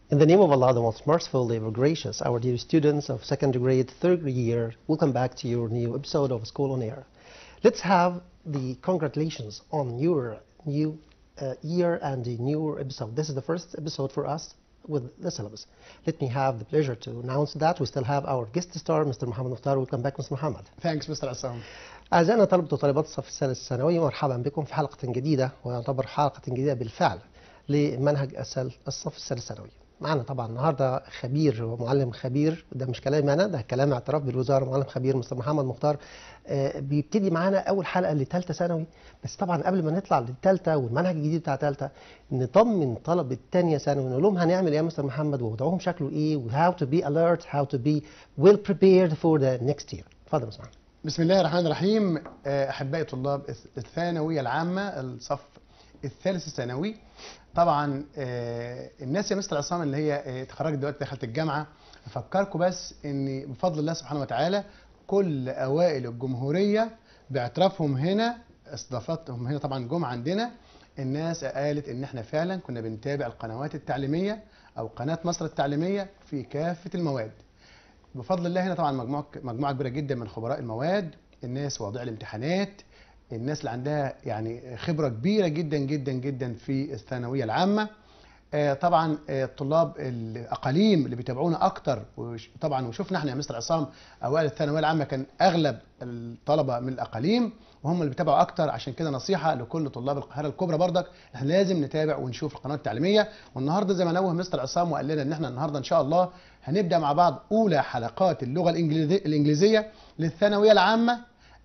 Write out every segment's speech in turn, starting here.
In the name of Allah, the most merciful, the ever gracious, our dear students of second grade, third year, welcome back to your new episode of School on Air. Let's have the congratulations on your new uh, year and the new episode. This is the first episode for us with the syllabus. Let me have the pleasure to announce that we still have our guest star, Mr. Muhammad Mukhtar. Welcome back, Mr. Muhammad. ثانكس مستر عصام أعزائنا طلبة وطالبات الصف الثالث الثانوي مرحبا بكم في حلقة جديدة ويعتبر حلقة جديدة بالفعل لمنهج السل- الصف الثالث الثانوي. معنا طبعا النهارده خبير ومعلم خبير ده مش كلامي انا ده كلام اعتراف بالوزاره معلم خبير مستر محمد مختار آه، بيبتدي معانا اول حلقه لثالثه ثانوي بس طبعا قبل ما نطلع للثالثه والمنهج الجديد بتاع ثالثه نطمن طلبه ثانيه ثانوي نقول لهم هنعمل ايه يا مستر محمد ووضعهم شكله ايه وهاو تو بي alert how to be well prepared for the next year. اتفضل يا مستر محمد. بسم الله الرحمن الرحيم آه، احبائي طلاب الث- الثانويه العامه الصف الثالث الثانوي طبعا آه، الناس يا مستر عصام اللي هي آه، اتخرجت دلوقتي دخلت الجامعه افكركم بس ان بفضل الله سبحانه وتعالى كل اوائل الجمهوريه باعترافهم هنا استضافتهم هنا طبعا جم عندنا الناس قالت ان احنا فعلا كنا بنتابع القنوات التعليميه او قناه مصر التعليميه في كافه المواد بفضل الله هنا طبعا مجموعه مجموعه كبيره جدا من خبراء المواد الناس واضعي الامتحانات الناس اللي عندها يعني خبره كبيره جدا جدا جدا في الثانويه العامه آه، طبعا آه، الطلاب الاقاليم اللي بيتابعونا اكتر وش- طبعا وشفنا احنا يا مستر عصام اوائل الثانويه العامه كان اغلب الطلبه من الاقاليم وهم اللي بيتابعوا اكتر عشان كده نصيحه لكل طلاب القاهره الكبرى برضك احنا لازم نتابع ونشوف القنوات التعليميه والنهارده زي ما نوه مستر عصام وقال لنا ان احنا النهارده ان شاء الله هنبدا مع بعض اولى حلقات اللغه الإنجليزي- الانجليزيه للثانويه العامه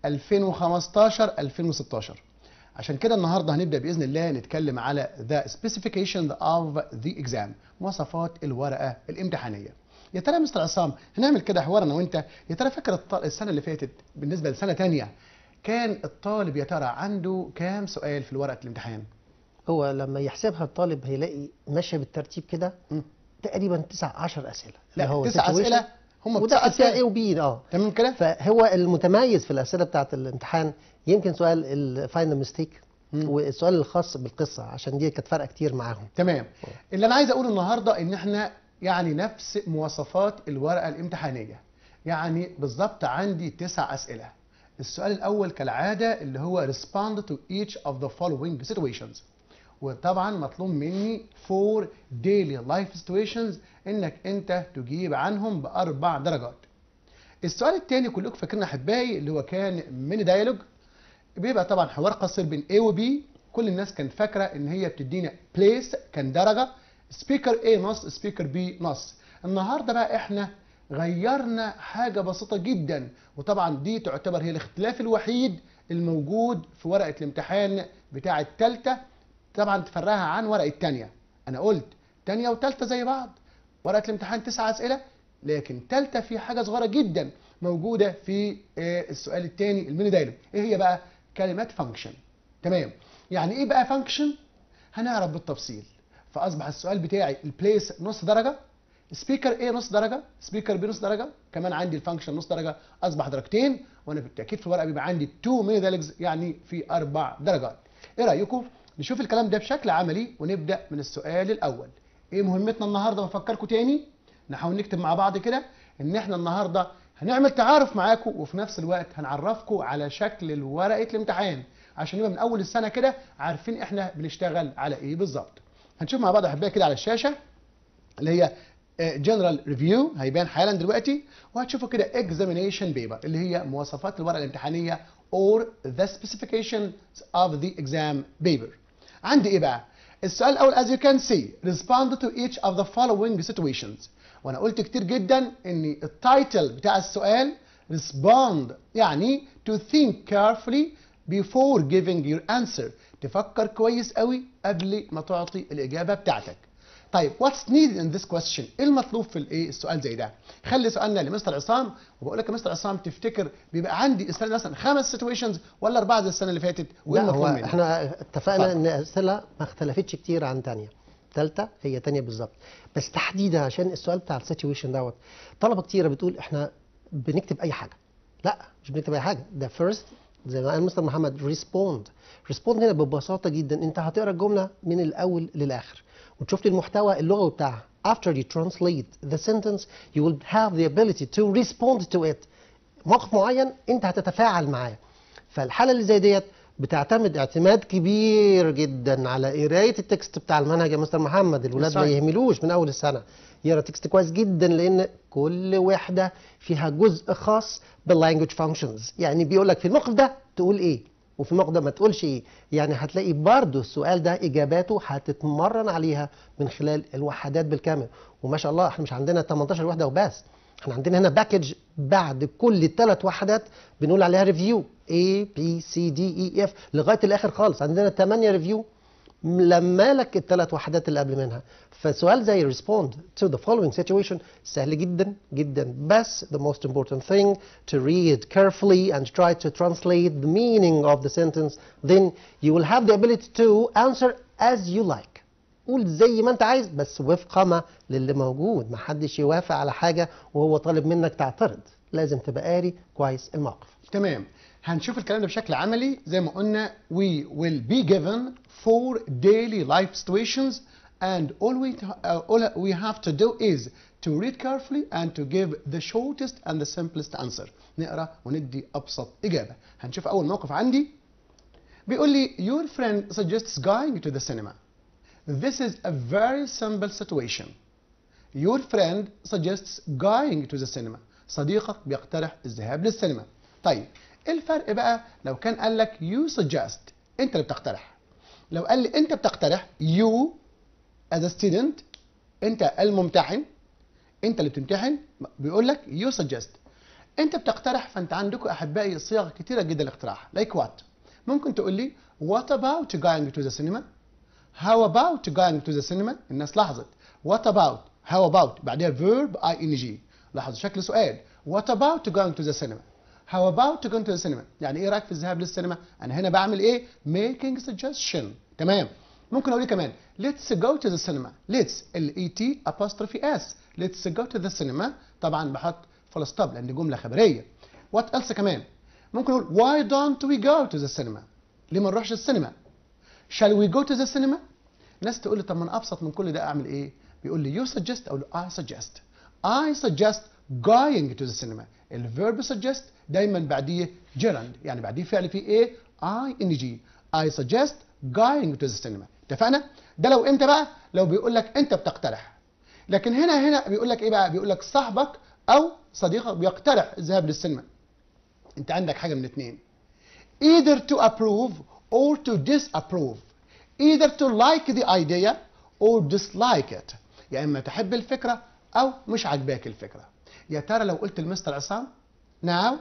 2015 2016 عشان كده النهارده هنبدا باذن الله نتكلم على the specification of the exam مواصفات الورقه الامتحانيه يا ترى يا مستر عصام هنعمل كده حوار انا وانت يا ترى فاكر الط- السنه اللي فاتت بالنسبه لسنه تانية كان الطالب يا ترى عنده كام سؤال في ورقه الامتحان هو لما يحسبها الطالب هيلاقي ماشيه بالترتيب كده مم. تقريبا 9 10 اسئله لا اللي هو تسع situation. اسئله هم وده تسع اسئله ايه اسئله وبي اه تمام كده فهو المتميز في الاسئله بتاعت الامتحان يمكن سؤال الفاينل ميستيك مم. والسؤال الخاص بالقصه عشان دي كانت فارقه كتير معاهم تمام اللي انا عايز اقوله النهارده ان احنا يعني نفس مواصفات الورقه الامتحانيه يعني بالظبط عندي تسع اسئله السؤال الاول كالعاده اللي هو respond to each of the following situations وطبعا مطلوب مني four daily life situations انك انت تجيب عنهم باربع درجات السؤال الثاني كلكم فاكرين احبائي اللي هو كان ميني دايلوج بيبقى طبعا حوار قصير بين A و B كل الناس كانت فاكره ان هي بتدينا بليس كان درجه سبيكر A نص سبيكر B نص النهارده بقى احنا غيرنا حاجه بسيطه جدا وطبعا دي تعتبر هي الاختلاف الوحيد الموجود في ورقه الامتحان بتاع الثالثه طبعا تفرقها عن ورقه الثانيه انا قلت ثانيه وثالثه زي بعض ورقه الامتحان تسع اسئله لكن ثالثه في حاجه صغيره جدا موجوده في آه، السؤال الثاني الميني دايلوج ايه هي بقى كلمات فانكشن تمام يعني ايه بقى فانكشن هنعرف بالتفصيل فاصبح السؤال بتاعي البليس نص درجه سبيكر ايه نص درجه سبيكر بي نص درجه كمان عندي الفانكشن نص درجه اصبح درجتين وانا بالتاكيد في الورقه بيبقى عندي 2 ميني دايلوجز يعني في اربع درجات ايه رايكم نشوف الكلام ده بشكل عملي ونبدا من السؤال الاول ايه مهمتنا النهارده بفكركم تاني نحاول نكتب مع بعض كده ان احنا النهارده هنعمل تعارف معاكم وفي نفس الوقت هنعرفكم على شكل ورقه الامتحان عشان يبقى من اول السنه كده عارفين احنا بنشتغل على ايه بالظبط هنشوف مع بعض احبائي كده على الشاشه اللي هي جنرال ريفيو هيبان حالا دلوقتي وهتشوفوا كده اكزامينيشن بيبر اللي هي مواصفات الورقه الامتحانيه or the specifications of the exam paper عندي ايه بقى السؤال الاول as you can see respond to each of the following situations وانا قلت كتير جدا ان التايتل بتاع السؤال respond يعني to think carefully before giving your answer تفكر كويس قوي قبل ما تعطي الاجابه بتاعتك طيب what's needed in this question ايه المطلوب في الايه السؤال زي ده خلي سؤالنا لمستر عصام وبقول لك يا مستر عصام تفتكر بيبقى عندي السنه دي مثلا خمس situations ولا اربعه زي السنه اللي فاتت وايه لا هو المطلوب مني احنا اتفقنا اتفضل. ان الاسئله ما اختلفتش كتير عن تانية ثالثه هي تانية بالظبط بس تحديدا عشان السؤال بتاع السيتويشن دوت طلبه كتيره بتقول احنا بنكتب اي حاجه لا مش بنكتب اي حاجه ده فيرست زي ما قال مستر محمد respond respond هنا ببساطه جدا انت هتقرا الجمله من الاول للاخر وتشوف لي المحتوى اللغوي بتاعها after you translate the sentence you will have the ability to respond to it موقف معين انت هتتفاعل معاه فالحاله اللي زي ديت بتعتمد اعتماد كبير جدا على قرايه التكست بتاع المنهج يا مستر محمد الولاد That's ما right. يهملوش من اول السنه يقرا تكست كويس جدا لان كل وحده فيها جزء خاص باللانجوج فانكشنز يعني بيقول لك في الموقف ده تقول ايه وفي الموقف ده ما تقولش ايه يعني هتلاقي برضو السؤال ده اجاباته هتتمرن عليها من خلال الوحدات بالكامل وما شاء الله احنا مش عندنا 18 وحده وبس احنا عندنا هنا باكج بعد كل ثلاث وحدات بنقول عليها ريفيو A B C D E F لغايه الاخر خالص عندنا 8 ريفيو لما لك الثلاث وحدات اللي قبل منها فسؤال زي respond to the following situation سهل جدا جدا بس the most important thing to read carefully and try to translate the meaning of the sentence then you will have the ability to answer as you like قول زي ما انت عايز بس وفقا للي موجود محدش يوافق على حاجة وهو طالب منك تعترض لازم تبقى قاري كويس الموقف تمام هنشوف الكلام ده بشكل عملي زي ما قلنا we will be given four daily life situations and all we, uh, all we have to do is to read carefully and to give the shortest and the simplest answer نقرا وندي ابسط اجابه هنشوف اول موقف عندي بيقول لي your friend suggests going to the cinema this is a very simple situation Your friend suggests going to the cinema. صديقك بيقترح الذهاب للسينما. طيب ايه الفرق بقى لو كان قال لك you suggest انت اللي بتقترح. لو قال لي انت بتقترح you as a student انت الممتحن انت اللي بتمتحن بيقول لك you suggest انت بتقترح فانت عندكم احبائي صيغ كتيره جدا للاقتراح like what ممكن تقول لي what about going to the cinema how about going to the cinema الناس لاحظت what about how about بعدها verb ing لاحظوا شكل سؤال what about going to the cinema how about going to the cinema يعني ايه رايك في الذهاب للسينما انا هنا بعمل ايه making suggestion تمام ممكن اقول إيه كمان let's go to the cinema let's ال e t apostrophe s let's go to the cinema طبعا بحط full stop لان دي جمله خبريه what else كمان ممكن اقول why don't we go to the cinema ليه ما نروحش السينما shall we go to the cinema ناس تقول لي طب ما انا ابسط من كل ده اعمل ايه بيقول لي you suggest اقول له I suggest I suggest going to the cinema الفيرب suggest دايما بعديه gerund يعني بعديه فعل فيه ايه ing I suggest going to the cinema اتفقنا ده لو امتى بقى لو بيقول لك انت بتقترح لكن هنا هنا بيقول لك ايه بقى بيقول لك صاحبك او صديقك بيقترح الذهاب للسينما انت عندك حاجه من اتنين either to approve or to disapprove either to like the idea or dislike it يا اما تحب الفكره او مش عاجباك الفكره يا ترى لو قلت لمستر عصام now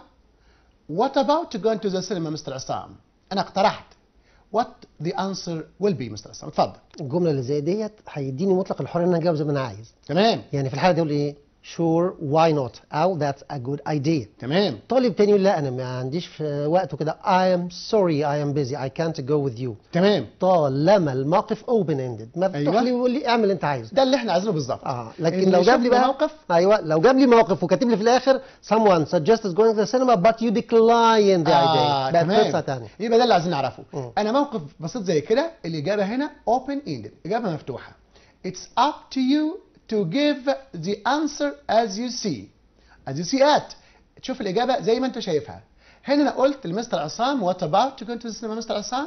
what about going to the cinema مستر عصام انا اقترحت what the answer will be مستر عصام اتفضل الجملة اللي زي ديت هيديني مطلق الحرية ان انا اجاوب زي ما انا عايز تمام يعني في الحالة دي اقول ايه sure why not او that's a good idea تمام طالب تاني يقول لا انا ما عنديش في وقت وكده I am sorry I am busy I can't go with you تمام طالما الموقف open ended مفتوح أيوة. لي ويقول لي اعمل اللي انت عايزه ده اللي احنا عايزينه بالظبط اه لكن إن لو جاب لي شفنا بقى موقف ايوه لو جاب لي موقف وكاتب لي في الاخر someone suggested going to the cinema but you decline the آه idea بقت قصه تمام ثانيه يبقى ده اللي عايزين نعرفه مم. انا موقف بسيط زي كده الاجابه هنا open ended اجابه مفتوحه it's up to you to give the answer as you see as you see it تشوف الاجابه زي ما انت شايفها هنا انا قلت لمستر عصام what about to go to the cinema مستر عصام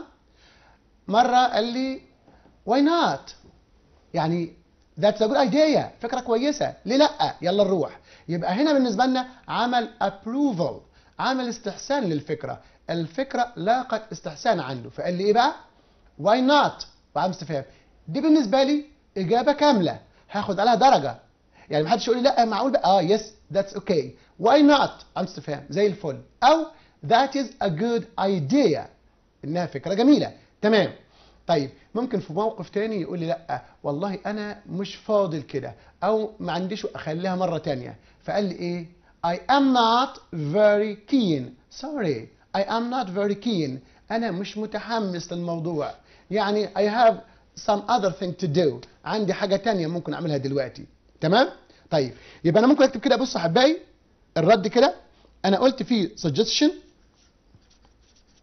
مره قال لي why not يعني that's a good idea فكره كويسه ليه لا يلا نروح يبقى هنا بالنسبه لنا عمل approval عمل استحسان للفكره الفكره لاقت استحسان عنده فقال لي ايه بقى why not وعم استفهام دي بالنسبه لي اجابه كامله هاخد عليها درجه يعني ما حدش يقول لي لا معقول بقى اه يس ذاتس اوكي واي نوت عم استفهام زي الفل او ذات از ا جود ايديا انها فكره جميله تمام طيب ممكن في موقف تاني يقول لي لا والله انا مش فاضل كده او ما عنديش اخليها مره تانية فقال لي ايه I am not very keen sorry I am not very keen انا مش متحمس للموضوع يعني I have some other thing to do عندي حاجه تانية ممكن اعملها دلوقتي تمام طيب يبقى انا ممكن اكتب كده بصوا يا حبايبي الرد كده انا قلت فيه suggestion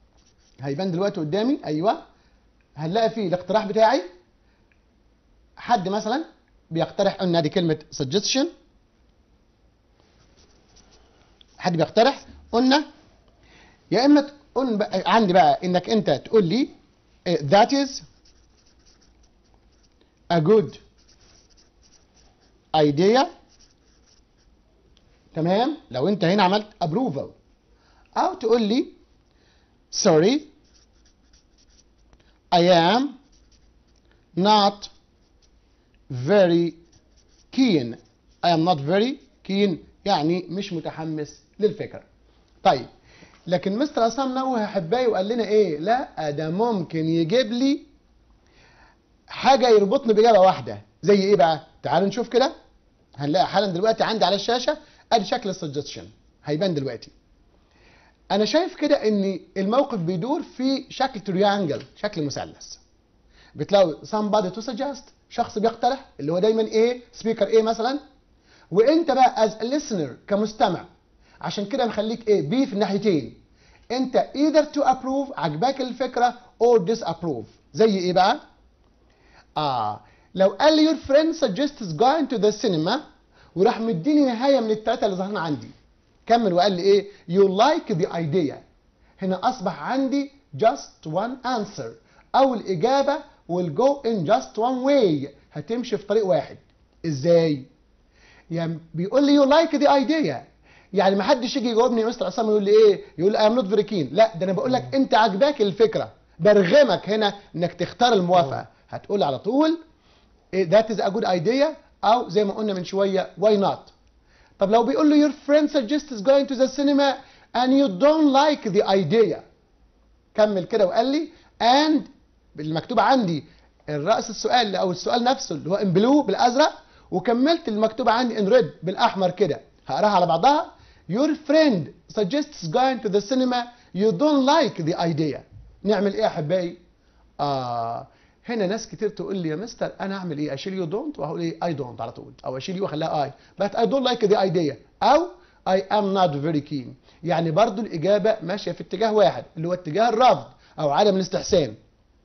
هيبان دلوقتي قدامي ايوه هنلاقي فيه الاقتراح بتاعي حد مثلا بيقترح قلنا دي كلمه suggestion حد بيقترح قلنا يا اما تقول بقى عندي بقى انك انت تقول لي eh, that is a good idea تمام لو انت هنا عملت approval او تقول لي sorry I am not very keen I am not very keen يعني مش متحمس للفكرة طيب لكن مستر عصام نوه احبائي وقال لنا ايه لا ده ممكن يجيب لي حاجه يربطني باجابه واحده زي ايه بقى تعالوا نشوف كده هنلاقي حالا دلوقتي عندي على الشاشه ادي شكل السجستشن هيبان دلوقتي انا شايف كده ان الموقف بيدور في شكل تريانجل شكل مثلث بتلاقوا somebody to suggest شخص بيقترح اللي هو دايما ايه سبيكر ايه مثلا وانت بقى as a listener كمستمع عشان كده نخليك ايه بي في الناحيتين انت either to approve عجباك الفكره or disapprove زي ايه بقى اه لو قال لي your friend suggests going to the cinema وراح مديني نهايه من الثلاثه اللي ظهرنا عندي كمل وقال لي ايه you like the idea هنا اصبح عندي just one answer او الاجابه will go in just one way هتمشي في طريق واحد ازاي يعني بيقول لي you like the idea يعني ما حدش يجي يجاوبني يا مستر عصام يقول لي ايه يقول لي I'm not very keen لا ده انا بقول لك انت عجباك الفكره برغمك هنا انك تختار الموافقه هتقول على طول إيه that is a good idea او زي ما قلنا من شويه why not طب لو بيقول له your friend suggests going to the cinema and you don't like the idea كمل كده وقال لي and المكتوب عندي الرأس السؤال او السؤال نفسه اللي هو in blue بالازرق وكملت المكتوب عندي in red بالاحمر كده هقراها على بعضها your friend suggests going to the cinema you don't like the idea نعمل ايه يا احبائي آه هنا ناس كتير تقول لي يا مستر انا اعمل ايه اشيل يو دونت وهقول ايه اي دونت على طول او اشيل يو واخليها اي but I don't like the idea او I am not very keen يعني برضو الاجابه ماشيه في اتجاه واحد اللي هو اتجاه الرفض او عدم الاستحسان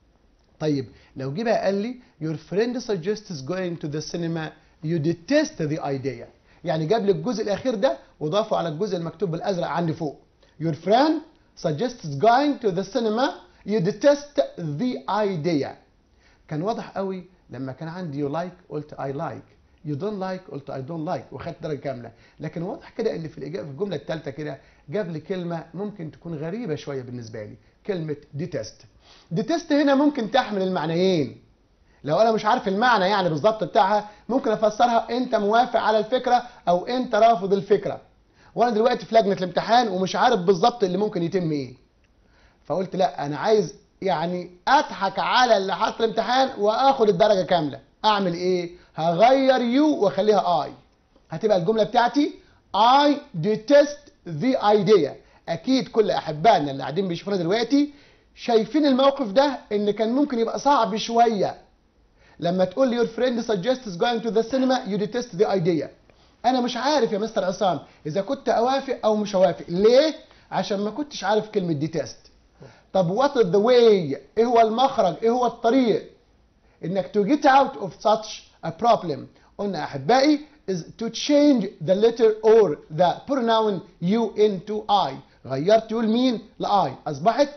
طيب لو جه بقى قال لي your friend suggests going to the cinema you detest the idea يعني جاب لي الجزء الاخير ده وضافه على الجزء المكتوب بالازرق عندي فوق your friend suggests going to the cinema you detest the idea كان واضح قوي لما كان عندي you like قلت I like you don't like قلت I don't like وخدت درجه كامله لكن واضح كده ان في الاجابه في الجمله الثالثه كده جاب لي كلمه ممكن تكون غريبه شويه بالنسبه لي كلمه detest detest هنا ممكن تحمل المعنيين لو انا مش عارف المعنى يعني بالظبط بتاعها ممكن افسرها انت موافق على الفكره او انت رافض الفكره وانا دلوقتي في لجنه الامتحان ومش عارف بالظبط اللي ممكن يتم ايه فقلت لا انا عايز يعني اضحك على اللي حصل الامتحان واخد الدرجه كامله اعمل ايه هغير يو واخليها اي هتبقى الجمله بتاعتي I detest the idea اكيد كل احبائنا اللي قاعدين بيشوفونا دلوقتي شايفين الموقف ده ان كان ممكن يبقى صعب شويه لما تقول لي your friend suggests going to the cinema you detest the idea انا مش عارف يا مستر عصام اذا كنت اوافق او مش اوافق ليه عشان ما كنتش عارف كلمه detest طب وات ذا واي ايه هو المخرج ايه هو الطريق انك to get out of such a problem قلنا احبائي is to change the letter or the pronoun you into I غيرت يو لمين لاي اصبحت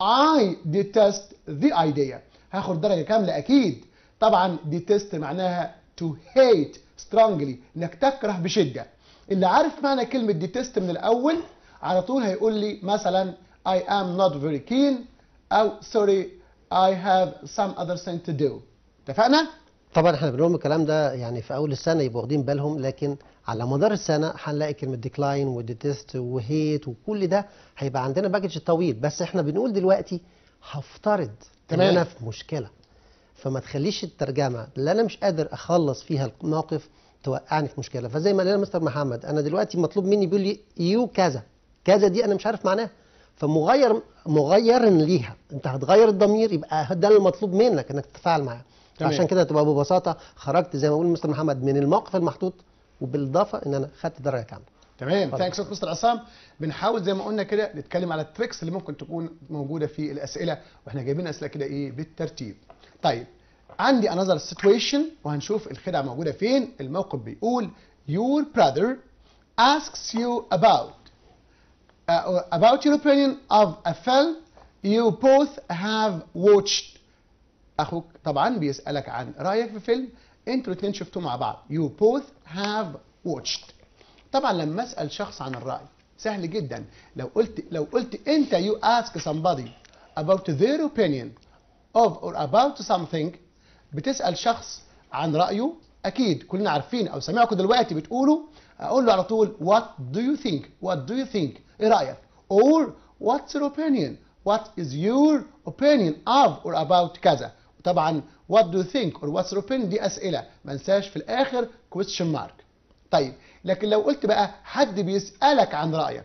I detest the idea هاخد درجه كامله اكيد طبعا detest معناها to hate strongly انك تكره بشده اللي عارف معنى كلمه detest من الاول على طول هيقول لي مثلا I am not very keen أو sorry I have some other thing to do اتفقنا؟ طبعا احنا بنقول الكلام ده يعني في اول السنه يبقوا واخدين بالهم لكن على مدار السنه هنلاقي كلمه ديكلاين وديتست وهيت وكل ده هيبقى عندنا باكج طويل بس احنا بنقول دلوقتي هفترض ان تمام. انا في مشكله فما تخليش الترجمه اللي انا مش قادر اخلص فيها الموقف توقعني في مشكله فزي ما قال لنا مستر محمد انا دلوقتي مطلوب مني بيقول لي يو كذا كذا دي انا مش عارف معناها فمغير مغير ليها انت هتغير الضمير يبقى ده المطلوب منك انك تتفاعل معاه تمام. عشان كده تبقى ببساطه خرجت زي ما بقول مستر محمد من الموقف المحطوط وبالاضافه ان انا خدت درجه كامله تمام اتفضل. ثانكس مستر عصام بنحاول زي ما قلنا كده نتكلم على التريكس اللي ممكن تكون موجوده في الاسئله واحنا جايبين اسئله كده ايه بالترتيب طيب عندي another situation وهنشوف الخدعه موجوده فين الموقف بيقول your brother asks you about uh, about your opinion of a film you both have watched اخوك طبعا بيسالك عن رايك في فيلم انتوا الاثنين شفتوه مع بعض you both have watched طبعا لما اسال شخص عن الراي سهل جدا لو قلت لو قلت انت you ask somebody about their opinion of or about something بتسال شخص عن رايه اكيد كلنا عارفين او سامعكم دلوقتي بتقولوا اقول له على طول what do you think what do you think ايه رايك or what's your opinion what is your opinion of or about كذا طبعا what do you think or what's your opinion دي اسئله ما انساش في الاخر question mark طيب لكن لو قلت بقى حد بيسالك عن رايك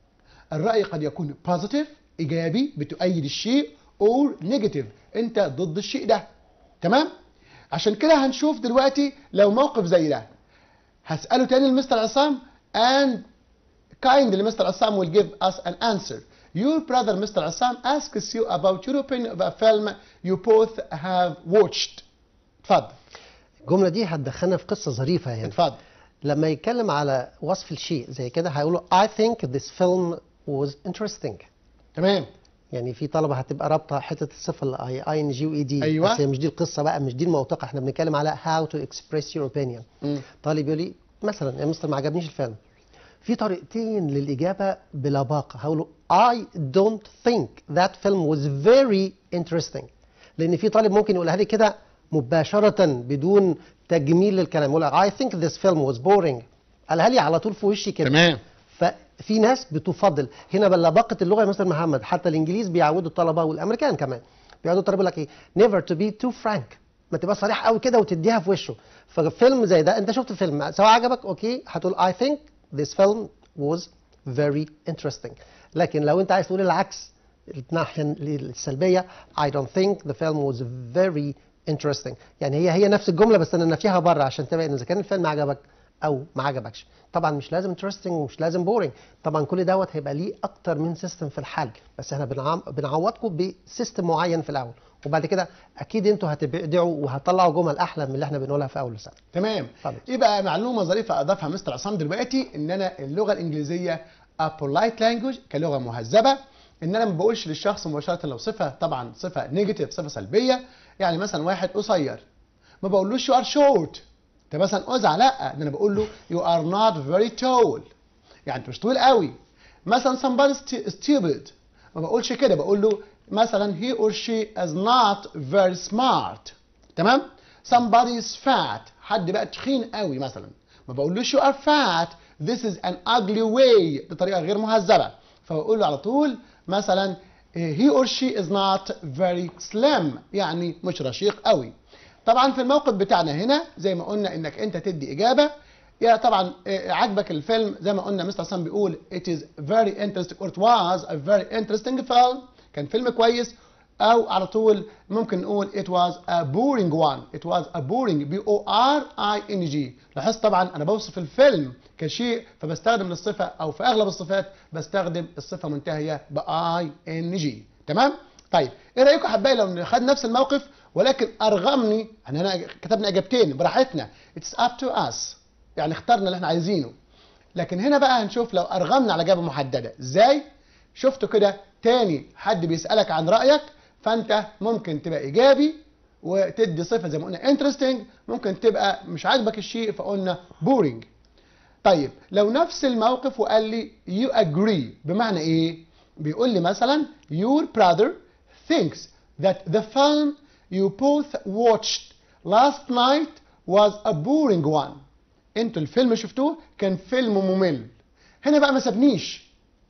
الراي قد يكون positive ايجابي بتؤيد الشيء or negative انت ضد الشيء ده تمام عشان كده هنشوف دلوقتي لو موقف زي ده هساله تاني لمستر عصام and kindly Mr. Assam will give us an answer. Your brother Mr. Assam asks you about your opinion of a film you both have watched. اتفضل الجمله دي هتدخلنا في قصه ظريفه هنا اتفضل لما يتكلم على وصف الشيء زي كده هيقولوا I think this film was interesting تمام يعني في طلبه هتبقى رابطه حته الصفه الاي اي ان جي واي دي أيوة. بس هي مش دي القصه بقى مش دي الموثقه احنا بنتكلم على how to express your opinion مم. طالب يقول لي مثلا يا مستر ما عجبنيش الفيلم في طريقتين للاجابه بلباقه هقول له I don't think that film was very interesting لان في طالب ممكن يقولها لي كده مباشره بدون تجميل للكلام يقول I think this film was boring قالها لي على طول في وشي كده تمام ففي ناس بتفضل هنا بلباقه اللغه يا مستر محمد حتى الانجليز بيعودوا الطلبه والامريكان كمان بيقعدوا الطلبه يقول لك ايه never to be too frank ما تبقى صريح قوي كده وتديها في وشه ففيلم زي ده انت شفت الفيلم سواء عجبك اوكي هتقول I think this film was very interesting لكن لو انت عايز تقول العكس الناحيه السلبيه I don't think the film was very interesting يعني هي هي نفس الجمله بس انا نفيها بره عشان تبين اذا كان الفيلم عجبك او ما عجبكش طبعا مش لازم interesting ومش لازم boring طبعا كل دوت هيبقى ليه اكتر من سيستم في الحل بس احنا بنعم... بنعوضكم بسيستم معين في الاول وبعد كده اكيد انتوا هتبدعوا وهتطلعوا جمل احلى من اللي احنا بنقولها في اول السنه تمام اتفضل. يبقى معلومه ظريفه اضافها مستر عصام دلوقتي ان انا اللغه الانجليزيه a polite language كلغه مهذبه ان انا ما بقولش للشخص مباشره لو صفه طبعا صفه نيجاتيف صفه سلبيه يعني مثلا واحد قصير ما بقولوش you are short انت مثلا ازع لا ده انا بقول له you are not very tall يعني انت مش طويل قوي مثلا somebody st- stupid ما بقولش كده بقول له مثلا he or she is not very smart تمام somebody is fat حد بقى تخين قوي مثلا ما بقولوش you are fat this is an ugly way بطريقه غير مهذبه فبقول له على طول مثلا he or she is not very slim يعني مش رشيق قوي طبعا في الموقف بتاعنا هنا زي ما قلنا انك انت تدي اجابه يا طبعا آه، عجبك الفيلم زي ما قلنا مستر حسام بيقول it is very interesting or it was a very interesting film كان فيلم كويس او على طول ممكن نقول it was a boring one it was a boring b o r i n g لاحظت طبعا انا بوصف الفيلم كشيء فبستخدم للصفه او في اغلب الصفات بستخدم الصفه منتهيه ب i n g تمام طيب ايه رايكم يا حبايبي لو خد نفس الموقف ولكن ارغمني ان انا كتبنا اجابتين براحتنا it's up to us يعني اخترنا اللي احنا عايزينه لكن هنا بقى هنشوف لو ارغمنا على اجابه محدده ازاي شفتوا كده تاني حد بيسالك عن رايك فانت ممكن تبقى ايجابي وتدي صفه زي ما قلنا interesting ممكن تبقى مش عاجبك الشيء فقلنا boring طيب لو نفس الموقف وقال لي you agree بمعنى ايه بيقول لي مثلا your brother thinks that the film you both watched last night was a boring one انتوا الفيلم شفتوه كان فيلم ممل هنا بقى ما سابنيش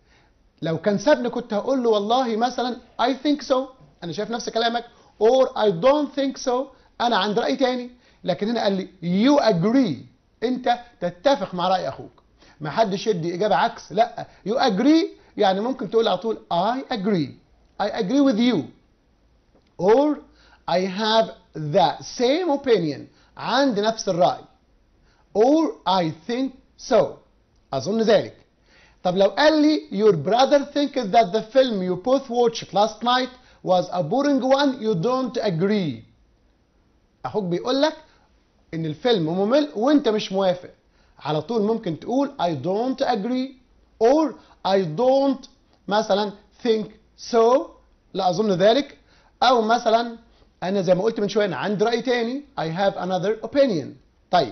لو كان سابني كنت هقول له والله مثلا I think so انا شايف نفس كلامك or I don't think so انا عندي رأي تاني لكن هنا قال لي you agree انت تتفق مع رأي اخوك ما حدش يدي اجابة عكس لا you agree يعني ممكن تقول على طول I agree I agree with you or I have the same opinion عندي نفس الرأي or I think so اظن ذلك طب لو قال لي your brother thinks that the film you both watched last night was a boring one you don't agree اخوك بيقول لك ان الفيلم ممل وانت مش موافق على طول ممكن تقول I don't agree or I don't مثلا think so لا اظن ذلك او مثلا انا زي ما قلت من شويه انا عندي راي تاني I have another opinion طيب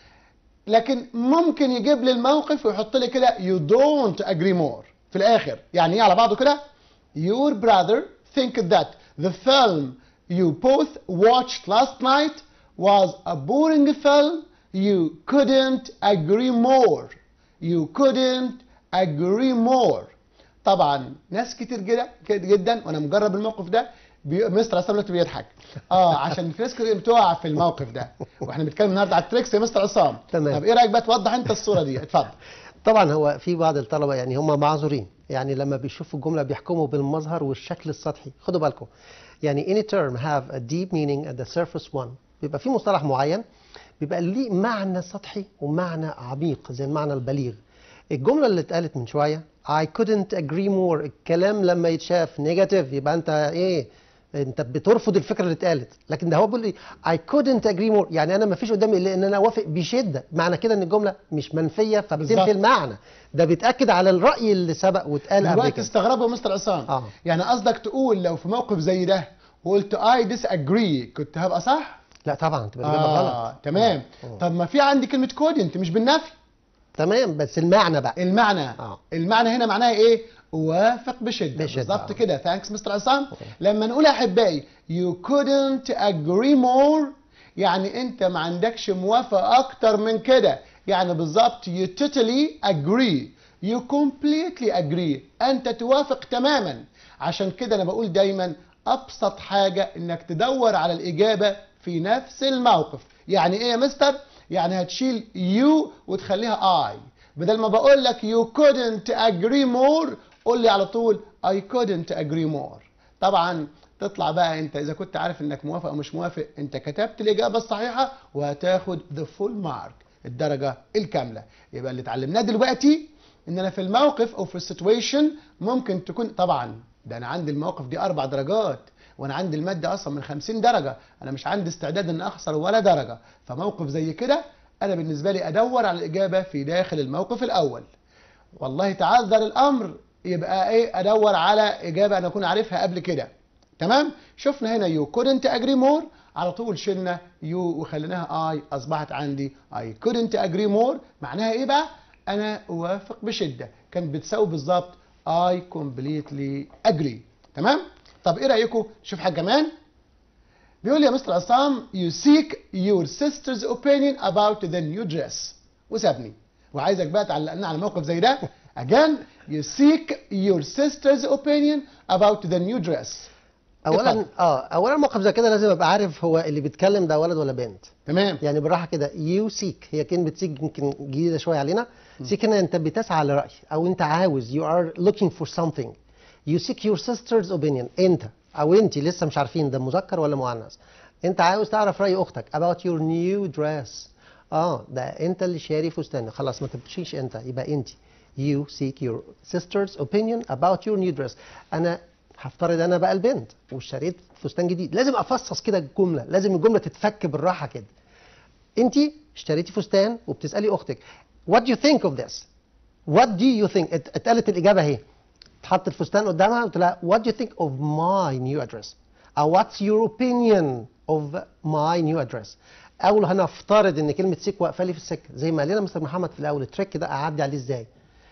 لكن ممكن يجيب لي الموقف ويحط لي كده you don't agree more في الاخر يعني ايه على بعضه كده your brother think that the film you both watched last night was a boring film you couldn't agree more you couldn't agree more طبعا ناس كتير جدا جدا وانا مجرب الموقف ده بي... مستر عصام دلوقتي بيضحك اه عشان في ناس كتير بتقع في الموقف ده واحنا بنتكلم النهارده على التريكس يا مستر عصام تمام. طب ايه رايك بقى توضح انت الصوره دي اتفضل طبعا هو في بعض الطلبه يعني هم معذورين يعني لما بيشوفوا الجمله بيحكموا بالمظهر والشكل السطحي خدوا بالكم يعني any term have a deep meaning at the surface one بيبقى في مصطلح معين بيبقى ليه معنى سطحي ومعنى عميق زي المعنى البليغ الجمله اللي اتقالت من شويه I couldn't agree more الكلام لما يتشاف نيجاتيف يبقى انت ايه انت بترفض الفكره اللي اتقالت لكن ده هو بيقول لي I couldn't agree more يعني انا ما فيش قدامي الا ان انا اوافق بشده معنى كده ان الجمله مش منفيه بالظبط. فبتنفي المعنى ده بيتاكد على الراي اللي سبق واتقال قبل دلوقتي كده استغربوا يا مستر عصام آه. يعني قصدك تقول لو في موقف زي ده وقلت I disagree كنت هبقى صح؟ لا طبعا تبقى الإجابة اه غلط تمام آه. طب ما في عندي كلمه كودنت مش بالنفي تمام بس المعنى بقى المعنى آه. المعنى هنا معناها ايه وافق بشده بشدة، بالظبط آه. كده ثانكس مستر عصام لما نقول يا احبائي you couldn't agree more يعني انت ما عندكش موافقه اكتر من كده يعني بالظبط you totally agree you completely agree انت توافق تماما عشان كده انا بقول دايما ابسط حاجه انك تدور على الاجابه في نفس الموقف يعني ايه يا مستر يعني هتشيل you وتخليها I بدل ما بقول لك you couldn't agree more قول لي على طول I couldn't agree more طبعا تطلع بقى انت اذا كنت عارف انك موافق او مش موافق انت كتبت الاجابه الصحيحه وهتاخد the full mark الدرجه الكامله يبقى اللي اتعلمناه دلوقتي ان انا في الموقف او في السيتويشن ممكن تكون طبعا ده انا عندي الموقف دي اربع درجات وانا عندي الماده اصلا من 50 درجه انا مش عندي استعداد ان اخسر ولا درجه فموقف زي كده انا بالنسبه لي ادور على الاجابه في داخل الموقف الاول والله تعذر الامر يبقى ايه ادور على اجابه انا اكون عارفها قبل كده تمام شفنا هنا يو couldn't agree more على طول شلنا يو وخليناها اي اصبحت عندي اي couldn't agree more معناها ايه بقى انا اوافق بشده كانت بتساوي بالظبط I completely agree تمام طب ايه رايكم شوف حاجه كمان بيقول لي يا مستر عصام you seek your sister's opinion about the new dress وسابني وعايزك بقى تعلقنا على موقف زي ده again you seek your sister's opinion about the new dress اولا اتفضل. اه اولا موقف زي كده لازم ابقى عارف هو اللي بيتكلم ده ولد ولا بنت تمام يعني بالراحه كده يو سيك هي كلمه سيك يمكن جديده شويه علينا سيك هنا انت بتسعى لراي او انت عاوز you are looking for something you seek your sister's opinion انت او انت لسه مش عارفين ده مذكر ولا مؤنث انت عاوز تعرف راي اختك about your new dress اه ده انت اللي شاري فستان خلاص ما تمشيش انت يبقى انت you seek your sister's opinion about your new dress انا هفترض انا بقى البنت واشتريت فستان جديد لازم افصص كده الجمله لازم الجمله تتفك بالراحه كده انت اشتريتي فستان وبتسالي اختك what do you think of this what do you think ات- اتقالت الاجابه اهي اتحط الفستان قدامها قلت لها what do you think of my new address او what's your opinion of my new address او هنفترض ان كلمه سيك واقفه لي في السكه زي ما قال لنا مستر محمد في الاول التريك ده اعدي عليه ازاي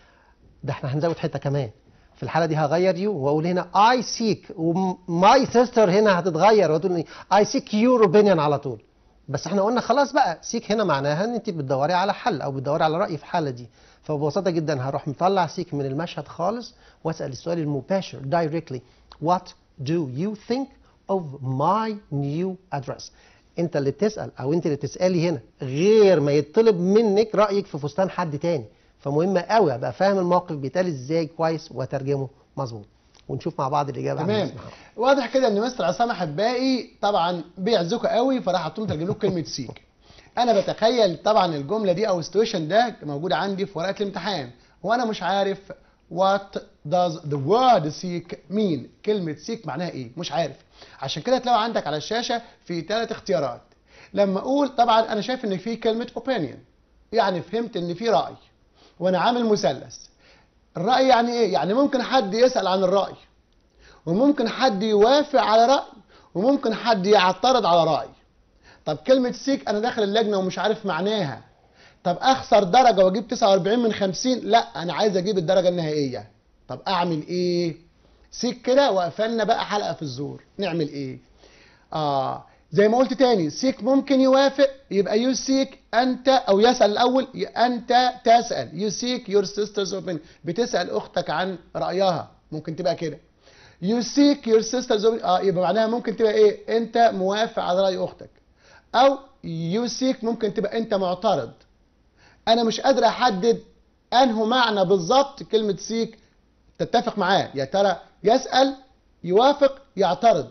ده احنا هنزود حته كمان في الحاله دي هغير يو واقول هنا اي سيك وماي سيستر هنا هتتغير وتقول لي اي سيك يور اوبينيون على طول بس احنا قلنا خلاص بقى سيك هنا معناها ان انت بتدوري على حل او بتدوري على راي في الحاله دي فببساطه جدا هروح مطلع سيك من المشهد خالص واسال السؤال المباشر directly what do you think of my new address انت اللي بتسال او انت اللي تسالي هنا غير ما يطلب منك رايك في فستان حد تاني فمهم قوي ابقى فاهم الموقف بيتقال ازاي كويس واترجمه مظبوط ونشوف مع بعض الاجابه عن تمام اسمها. واضح كده ان مستر عصام احبائي طبعا بيعزكوا قوي فراح حطوا ترجم لكم كلمه سيك انا بتخيل طبعا الجمله دي او السيتويشن ده موجود عندي في ورقه الامتحان وانا مش عارف what does the word seek mean كلمه seek معناها ايه مش عارف عشان كده تلاقوا عندك على الشاشه في ثلاث اختيارات لما اقول طبعا انا شايف ان في كلمه opinion يعني فهمت ان في راي وانا عامل مثلث الراي يعني ايه يعني ممكن حد يسال عن الراي وممكن حد يوافق على راي وممكن حد يعترض على راي طب كلمه سيك انا داخل اللجنه ومش عارف معناها طب اخسر درجه واجيب 49 من 50 لا انا عايز اجيب الدرجه النهائيه طب اعمل ايه سيك كده وقفلنا بقى حلقه في الزور نعمل ايه اه زي ما قلت تاني سيك ممكن يوافق يبقى يو سيك انت او يسال الاول ي- انت تسال يو سيك يور سيسترز اوبن بتسال اختك عن رايها ممكن تبقى كده يو سيك يور سيسترز اه يبقى معناها ممكن تبقى ايه انت موافق على راي اختك او يو سيك ممكن تبقى انت معترض انا مش قادر احدد انه معنى بالظبط كلمه سيك تتفق معاه يا ترى يسال يوافق يعترض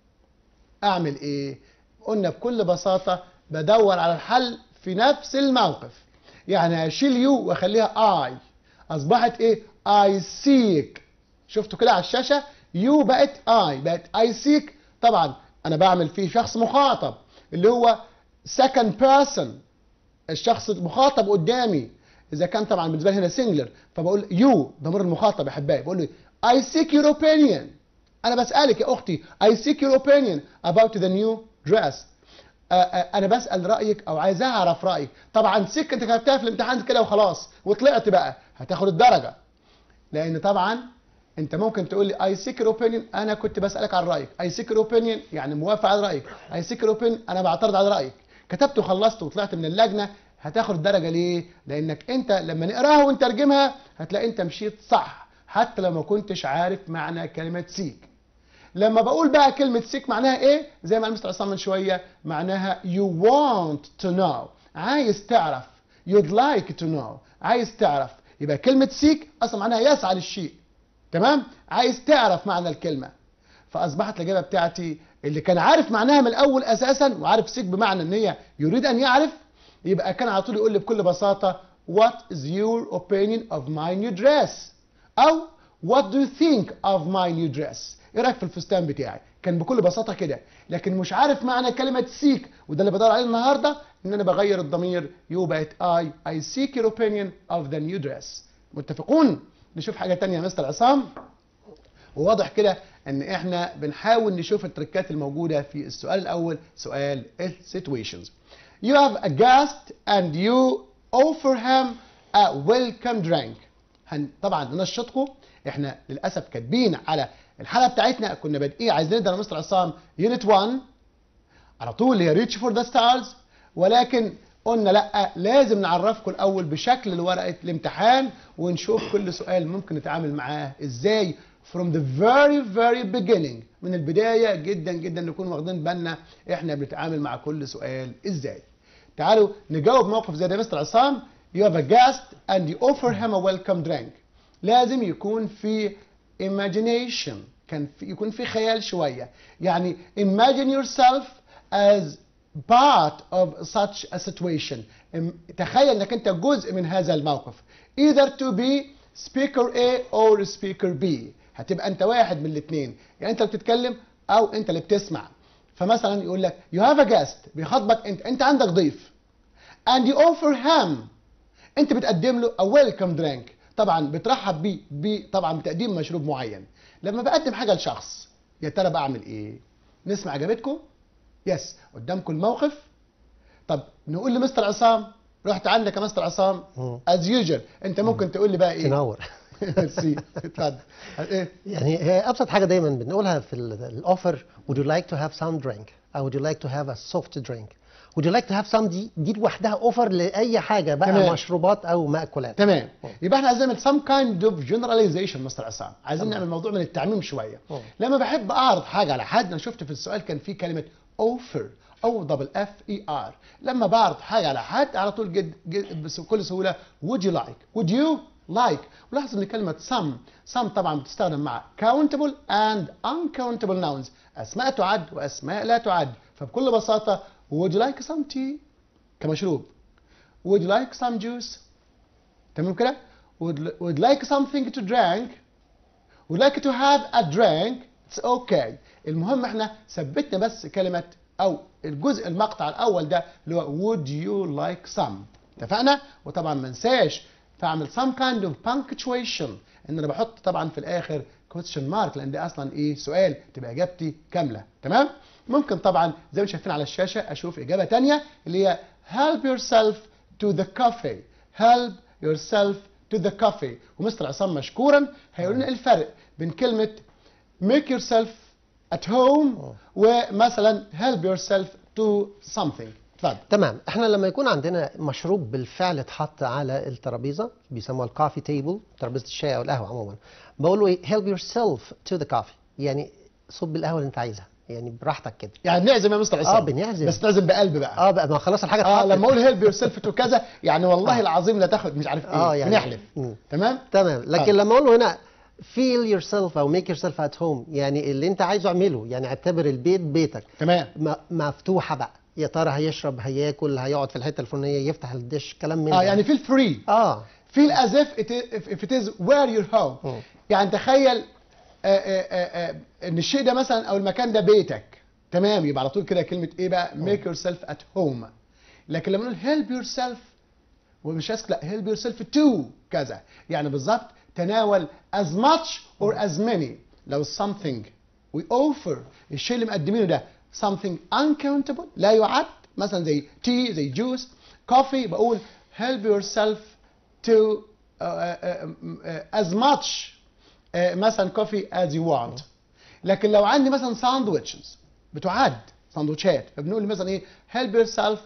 اعمل ايه قلنا بكل بساطه بدور على الحل في نفس الموقف يعني اشيل يو واخليها اي اصبحت ايه اي سيك شفتوا كده على الشاشه يو بقت اي بقت اي سيك طبعا انا بعمل فيه شخص مخاطب اللي هو second person الشخص المخاطب قدامي اذا كان طبعا بالنسبه لي هنا سنجلر فبقول يو ضمير المخاطب يا احبائي بقول له I seek your opinion انا بسالك يا اختي I seek your opinion about the new dress آه، آه، انا بسال رايك او عايز اعرف رايك طبعا سيك انت كتبتها في الامتحان كده وخلاص وطلعت بقى هتاخد الدرجه لان طبعا انت ممكن تقول لي اي سيك اوبينيون انا كنت بسالك عن رايك اي سيك اوبينيون يعني موافق على رايك اي سيك اوبينيون انا بعترض على رايك كتبت وخلصت وطلعت من اللجنه هتاخد الدرجه ليه لانك انت لما نقراها ونترجمها هتلاقي انت مشيت صح حتى لو ما كنتش عارف معنى كلمه سيك لما بقول بقى كلمة سيك معناها ايه؟ زي ما المستر عصام من شوية معناها you want to know عايز تعرف you'd like to know عايز تعرف يبقى كلمة سيك أصلا معناها يسعى للشيء تمام؟ عايز تعرف معنى الكلمة فأصبحت الإجابة بتاعتي اللي كان عارف معناها من الأول أساسا وعارف سيك بمعنى إن هي يريد أن يعرف يبقى كان على طول يقول لي بكل بساطة what is your opinion of my new dress أو what do you think of my new dress ايه رايك في الفستان بتاعي كان بكل بساطه كده لكن مش عارف معنى كلمه سيك وده اللي بدور عليه النهارده ان انا بغير الضمير يو بقت اي اي سيك your opinion of the new dress متفقون نشوف حاجه تانية يا مستر عصام وواضح كده ان احنا بنحاول نشوف التركات الموجوده في السؤال الاول سؤال situations you have a guest and you offer him a welcome drink هن طبعا ننشطكم احنا للاسف كاتبين على الحلقه بتاعتنا كنا بادئين عايزين نبدا يا مستر عصام يونت 1 على طول هي ريتش فور ذا ستارز ولكن قلنا لا لازم نعرفكم الاول بشكل ورقه الامتحان ونشوف كل سؤال ممكن نتعامل معاه ازاي from the very very beginning من البدايه جدا جدا نكون واخدين بالنا احنا بنتعامل مع كل سؤال ازاي تعالوا نجاوب موقف زي ده يا مستر عصام you have a guest and you offer him a welcome drink لازم يكون في imagination كان في يكون في خيال شوية يعني imagine yourself as part of such a situation ام- تخيل انك انت جزء من هذا الموقف either to be speaker A or speaker B هتبقى انت واحد من الاثنين يعني انت اللي بتتكلم او انت اللي بتسمع فمثلا يقول لك you have a guest بيخاطبك انت انت عندك ضيف and you offer him انت بتقدم له a welcome drink طبعا بترحب بيه بيه طبعا بتقديم مشروب معين لما بقدم حاجه لشخص يا ترى بعمل ايه نسمع اجابتكم يس قدامكم الموقف طب نقول لمستر عصام رحت عندك يا مستر عصام مم. از يوجوال انت ممكن تقول لي بقى ايه تنور ميرسي اتفضل ايه يعني هي ابسط حاجه دايما بنقولها في الاوفر would you like to have some drink او would you like to have a soft drink would you like to have some دي دي لوحدها اوفر لاي حاجه بقى تمام. مشروبات او مأكولات تمام يبقى احنا عايزين نعمل some kind of generalization مستر عصام عايزين تمام. نعمل موضوع من التعميم شويه مم. لما بحب اعرض حاجه على حد انا شفت في السؤال كان في كلمه offer او دبل اف اي ار لما بعرض حاجه على حد على طول جد, جد بس- بكل سهوله would you like would you like ولاحظ ان كلمه some some طبعا بتستخدم مع countable and uncountable nouns اسماء تعد واسماء لا تعد فبكل بساطه would you like some tea كمشروب would you like some juice تمام كده would, would like something to drink would like to have a drink it's okay المهم احنا ثبتنا بس كلمة او الجزء المقطع الاول ده اللي هو would you like some اتفقنا وطبعا ما انساش فاعمل some kind of punctuation ان انا بحط طبعا في الاخر question mark لان ده اصلا ايه سؤال تبقى اجابتي كامله تمام ممكن طبعا زي ما شايفين على الشاشه اشوف اجابه تانية اللي هي help yourself to the coffee help yourself to the coffee ومستر عصام مشكورا هيقول لنا الفرق بين كلمه make yourself at home ومثلا help yourself to something اتفضل تمام احنا لما يكون عندنا مشروب بالفعل اتحط على الترابيزه بيسموها الكافي تيبل ترابيزه الشاي او القهوه عموما بقول له ايه help yourself to the coffee يعني صب القهوه اللي انت عايزها يعني براحتك كده يعني نعزم يا مستر عصام اه بنعزم. بس نعزم بقلب بقى اه بقى ما خلاص الحاجه اه اتحطت. لما اقول هيلب يور سيلف تو كذا يعني والله آه. العظيم لا تاخد مش عارف ايه اه يعني نحلف مم. تمام تمام لكن آه. لما اقول له هنا feel yourself او make yourself at home يعني اللي انت عايزه اعمله يعني اعتبر البيت بيتك تمام م- مفتوحه بقى يا ترى هيشرب هياكل هيقعد في الحته الفلانيه يفتح الدش كلام من اه ده. يعني فيل فري اه feel as if it is, if, if it is where you're home مم. يعني تخيل آه آه آه آه ان الشيء ده مثلا او المكان ده بيتك تمام يبقى على طول كده كلمه ايه بقى make yourself at home لكن لما نقول help yourself ومش اسك لا help yourself to كذا يعني بالظبط تناول as much or as many لو something we offer الشيء اللي مقدمينه ده something uncountable لا يعد مثلا زي tea زي juice coffee بقول help yourself to uh, uh, uh, as much uh, مثلا coffee as you want لكن لو عندي مثلا sandwiches بتعد سندوتشات فبنقول مثلا ايه help yourself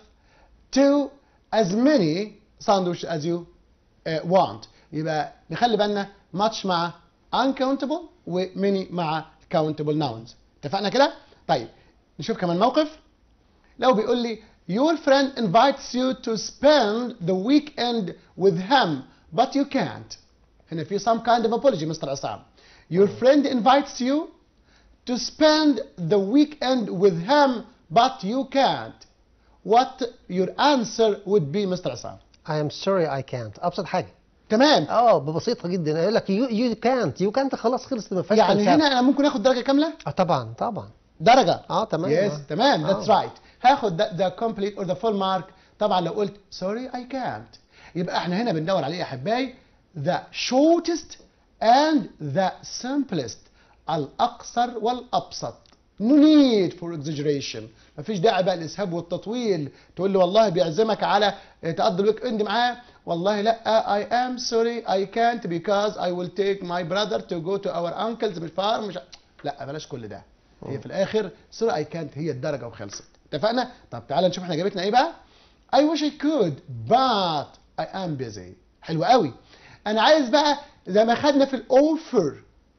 to as many sandwich as you uh, want يبقى نخلي بالنا much مع uncountable و many مع countable nouns اتفقنا كده؟ طيب نشوف كمان موقف لو بيقول لي your friend invites you to spend the weekend with him but you can't هنا في some kind of apology مستر عصام your friend invites you to spend the weekend with him but you can't what your answer would be مستر عصام I am sorry I can't ابسط حاجه تمام اه ببسيطه جدا يقول لك you, you can't you can't خلاص خلص ما فيهاش يعني فلسفة. هنا انا ممكن اخد درجه كامله اه طبعا طبعا درجه اه تمام يس آه. تمام آه. ذاتس رايت هاخد ذا كومبليت اور ذا فول مارك طبعا لو قلت سوري اي كانت يبقى احنا هنا بندور عليه يا احبائي ذا شورتست اند ذا simplest الاقصر والابسط no need for exaggeration مفيش داعي بقى الاسهاب والتطويل تقول لي والله بيعزمك على تقضي الويك اند معاه والله لا I am sorry I can't because I will take my brother to go to our uncle's بالفارم مش لا بلاش كل ده هي في الاخر sorry I can't هي الدرجه وخلصت اتفقنا طب تعالى نشوف احنا جابتنا ايه بقى I wish I could but I am busy حلو قوي انا عايز بقى زي ما خدنا في الاوفر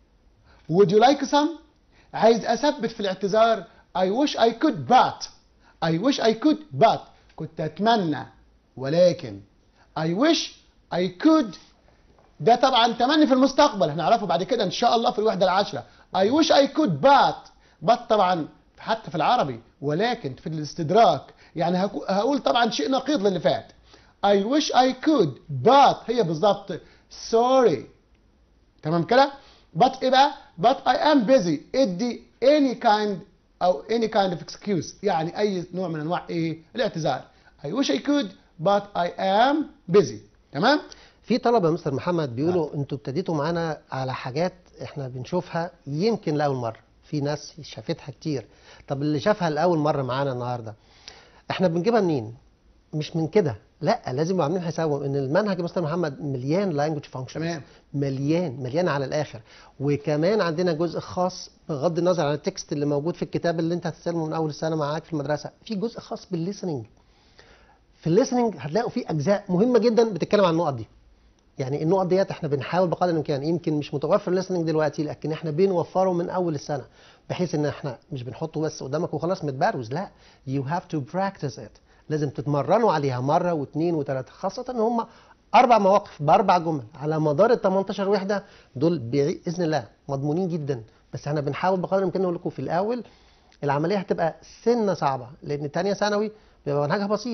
would you like some عايز اثبت في الاعتذار I wish I could but I wish I could but كنت اتمنى ولكن I wish I could ده طبعا تمني في المستقبل هنعرفه بعد كده ان شاء الله في الوحده العاشره I wish I could but but طبعا حتى في العربي ولكن في الاستدراك يعني هكو- هقول طبعا شيء نقيض للي فات I wish I could but هي بالظبط sorry تمام كده but ايه بقى but I am busy ادي any kind او any kind of excuse يعني اي نوع من انواع ايه الاعتذار I wish I could but I am busy تمام في طلبه يا مستر محمد بيقولوا انتوا ابتديتوا معانا على حاجات احنا بنشوفها يمكن لاول مره في ناس شافتها كتير طب اللي شافها لاول مره معانا النهارده احنا بنجيبها منين مش من كده لا لازم يبقوا عاملين حسابهم ان المنهج يا مستر محمد مليان لانجوج فانكشنز تمام. مليان مليان على الاخر وكمان عندنا جزء خاص بغض النظر عن التكست اللي موجود في الكتاب اللي انت هتستلمه من اول السنه معاك في المدرسه في جزء خاص بالليسننج في الليسننج هتلاقوا فيه اجزاء مهمه جدا بتتكلم عن النقط دي يعني النقط ديت احنا بنحاول بقدر الامكان يمكن مش متوفر الليسننج دلوقتي لكن احنا بنوفره من اول السنه بحيث ان احنا مش بنحطه بس قدامك وخلاص متبروز لا you have to practice it لازم تتمرنوا عليها مره واثنين وثلاثه خاصه ان هم اربع مواقف باربع جمل على مدار ال 18 وحده دول باذن الله مضمونين جدا بس احنا بنحاول بقدر الامكان نقول لكم في الاول العمليه هتبقى سنه صعبه لان تانية ثانوي بيبقى منهجها بسيط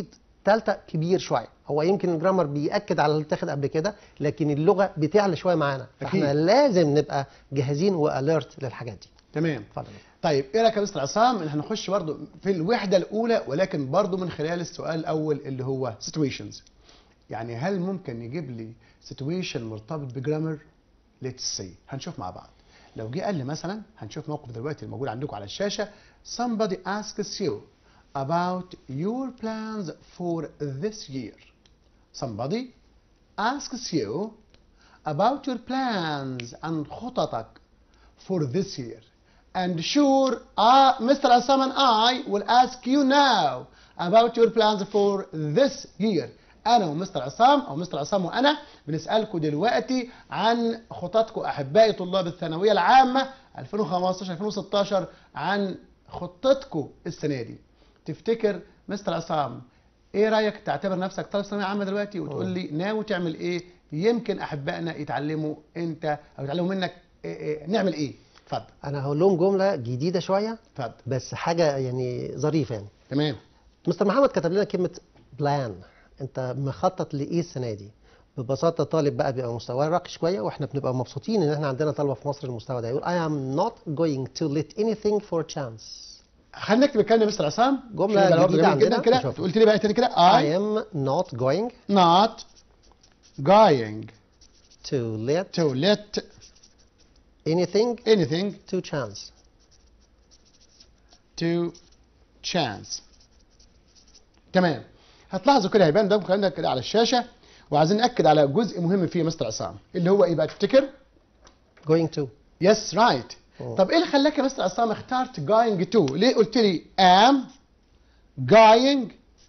الثالثه كبير شويه هو يمكن الجرامر بيأكد على اللي اتاخد قبل كده لكن اللغه بتعلى شويه معانا فاحنا أكيد. لازم نبقى جاهزين واليرت للحاجات دي تمام اتفضل طيب ايه رايك يا مستر عصام ان احنا نخش برضو في الوحده الاولى ولكن برضو من خلال السؤال الاول اللي هو situations يعني هل ممكن يجيب لي situation مرتبط بجرامر let's see هنشوف مع بعض لو جه قال لي مثلا هنشوف موقف دلوقتي الموجود عندكم على الشاشه somebody asks you about your plans for this year somebody asks you about your plans and خططك for this year. And sure, uh, Mr. Assam and I will ask you now about your plans for this year. أنا ومستر عصام أو مستر عصام وأنا بنسألكم دلوقتي عن خططكم أحبائي طلاب الثانوية العامة 2015-2016 عن خطتكم السنة دي. تفتكر مستر عصام ايه رايك تعتبر نفسك طالب ثانويه عامه دلوقتي وتقول لي ناوي تعمل ايه يمكن احبائنا يتعلموا انت او يتعلموا منك إيه إيه نعمل ايه اتفضل انا هقول لهم جمله جديده شويه اتفضل بس حاجه يعني ظريفه يعني تمام مستر محمد كتب لنا كلمه بلان انت مخطط لايه السنه دي ببساطه طالب بقى بيبقى مستواه راقي شويه واحنا بنبقى مبسوطين ان احنا عندنا طلبه في مصر المستوى ده يقول I am not going to let anything for chance خلينا نكتب الكلام ده مستر عصام جملة شوف ده برضه جديدة جميل جدا عندنا، كده نشوفها. قلت لي بقى تاني كده I I am not going not going to let to let anything anything to chance to chance تمام هتلاحظوا كده هيبان ده الكلام ده كده على الشاشه وعايزين ناكد على جزء مهم فيه يا مستر عصام اللي هو ايه بقى تفتكر going to يس رايت أوه. طب ايه اللي خلاك يا مستر عصام اخترت going to ليه قلت لي am going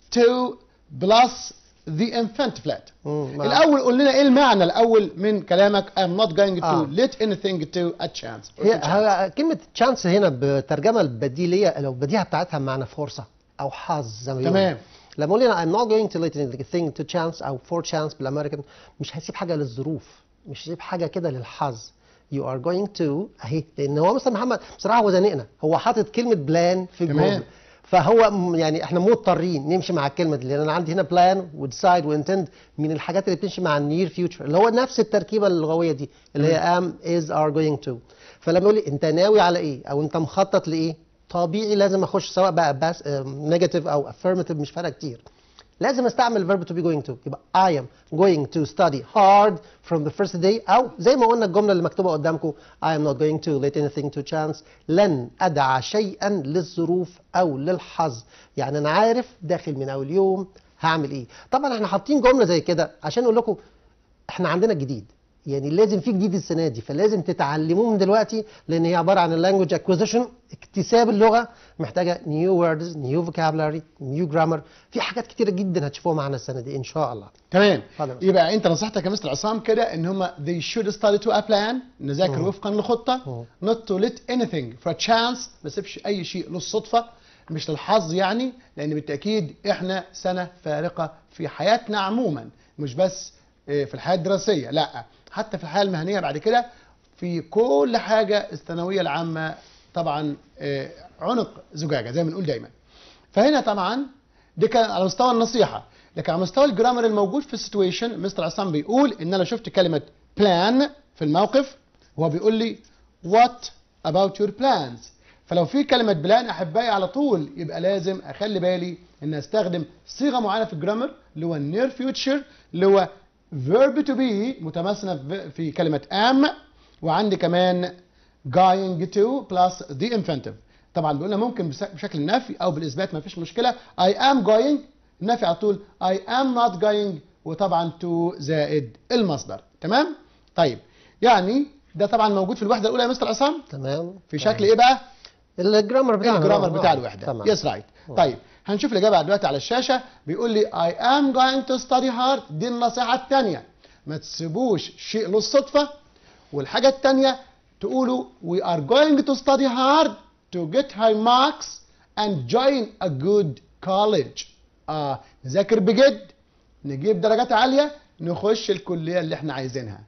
to plus the infantile مم، ما- الاول قول لنا ايه المعنى الاول من كلامك I'm not going to آه. let anything to a chance هي هو كلمة تشانس هنا بالترجمة البديلية لو البديهة بتاعتها معنى فرصة أو حظ زي ما بيقولوا. تمام. لما أقول هنا I'm not going to let anything to chance أو for chance بالأمريكان مش هسيب حاجة للظروف مش هسيب حاجة كده للحظ you are going to أهي لأن هو مستر محمد بصراحة هو زنقنا هو حاطط كلمة بلان في تمام. الجملة فهو م- يعني احنا مضطرين نمشي مع الكلمه دي لان انا عندي هنا بلان وديسايد وانتند من الحاجات اللي بتمشي مع النير فيوتشر اللي هو نفس التركيبه اللغويه دي اللي هي ام از ار جوينج تو فلما يقول لي انت ناوي على ايه او انت مخطط لايه طبيعي لازم اخش سواء بقى بس نيجاتيف او افيرماتيف مش فارقه كتير لازم استعمل verb to be going to يبقى I am going to study hard from the first day أو زي ما قلنا الجملة اللي مكتوبة قدامكم I am not going to let anything to chance لن أدع شيئا للظروف أو للحظ يعني أنا عارف داخل من أول يوم هعمل إيه طبعا احنا حاطين جملة زي كده عشان نقول لكم احنا عندنا جديد يعني لازم في جديد السنه دي فلازم تتعلموه من دلوقتي لان هي عباره عن اللانجوج اكوزيشن اكتساب اللغه محتاجه نيو ووردز نيو فوكابولاري نيو جرامر في حاجات كتيره جدا هتشوفوها معانا السنه دي ان شاء الله تمام اتفضل. يبقى انت نصيحتك يا مستر عصام كده ان هم they should study to a plan نذاكر مم. وفقا لخطه مم. not to let anything for a chance ما تسيبش اي شيء للصدفه مش للحظ يعني لان بالتاكيد احنا سنه فارقه في حياتنا عموما مش بس اه، في الحياه الدراسيه لا حتى في الحياه المهنيه بعد كده في كل حاجه الثانويه العامه طبعا اه، عنق زجاجه زي ما بنقول دايما فهنا طبعا دي كان على مستوى النصيحه لكن على مستوى الجرامر الموجود في السيتويشن مستر عصام بيقول ان انا شفت كلمه بلان في الموقف وهو بيقول لي وات about your plans فلو في كلمه بلان احبائي على طول يبقى لازم اخلي بالي ان استخدم صيغه معينه في الجرامر اللي هو النير فيوتشر اللي هو verb to be متمثله في- في كلمه am وعندي كمان going to plus the infinitive طبعا بيقولنا ممكن بس- بشكل النفي او بالاثبات ما فيش مشكله I am going النفي على طول I am not going وطبعا to زائد المصدر تمام طيب يعني ده طبعا موجود في الوحده الاولى يا مستر عصام تمام في شكل ايه بقى الجرامر بتاعنا الجرامر آه، بتاع آه، الوحده تمام يس رايت طيب هنشوف الاجابه دلوقتي على الشاشه بيقول لي I am going to study hard دي النصيحه الثانيه ما تسيبوش شيء للصدفه والحاجه الثانيه تقولوا we are going to study hard to get high marks and join a good college اه نذاكر بجد نجيب درجات عاليه نخش الكليه اللي احنا عايزينها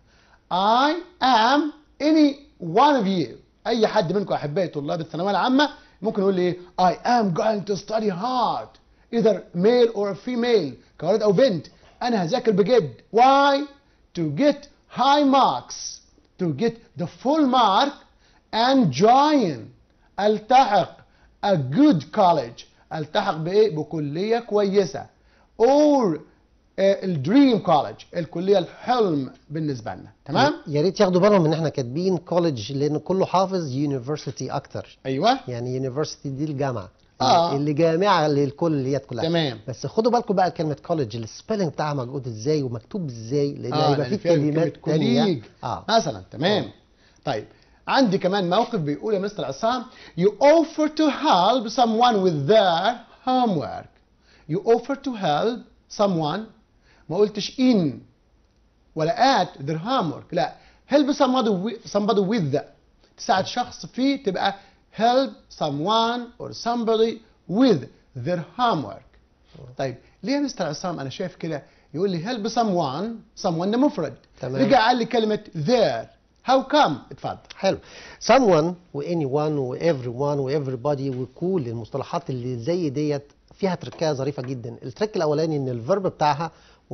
I am any one of you اي حد منكم احبائي طلاب الثانويه العامه ممكن يقول لي ايه I am going to study hard either male or female كولد او بنت انا هذاكر بجد why to get high marks to get the full mark and join التحق a good college التحق بايه بكليه كويسه or الدريم كولج الكليه الحلم بالنسبه لنا تمام يا ريت ياخدوا بالهم ان احنا كاتبين كولج لان كله حافظ يونيفرسيتي اكتر ايوه يعني يونيفرسيتي دي الجامعه آه. اللي جامعه للكليات كلها تمام. بس خدوا بالكم بقى كلمه كولج السبيلنج بتاعها موجود ازاي ومكتوب ازاي لان اه هيبقى لأن في فيها كلمات كلمة تانية colleague اه مثلا تمام طيب عندي كمان موقف بيقول يا مستر عصام you offer to help someone with their homework you offer to help someone ما قلتش in ولا at their homework لا help somebody with, somebody with that تساعد شخص فيه تبقى help someone or somebody with their homework طيب ليه يا مستر عصام انا شايف كده يقول لي help someone someone ده مفرد تمام. رجع قال لي كلمه their how come اتفضل حلو someone و anyone و everyone و everybody وكل المصطلحات اللي زي ديت فيها تركية ظريفة جدا الترك الأولاني إن الفيرب بتاعها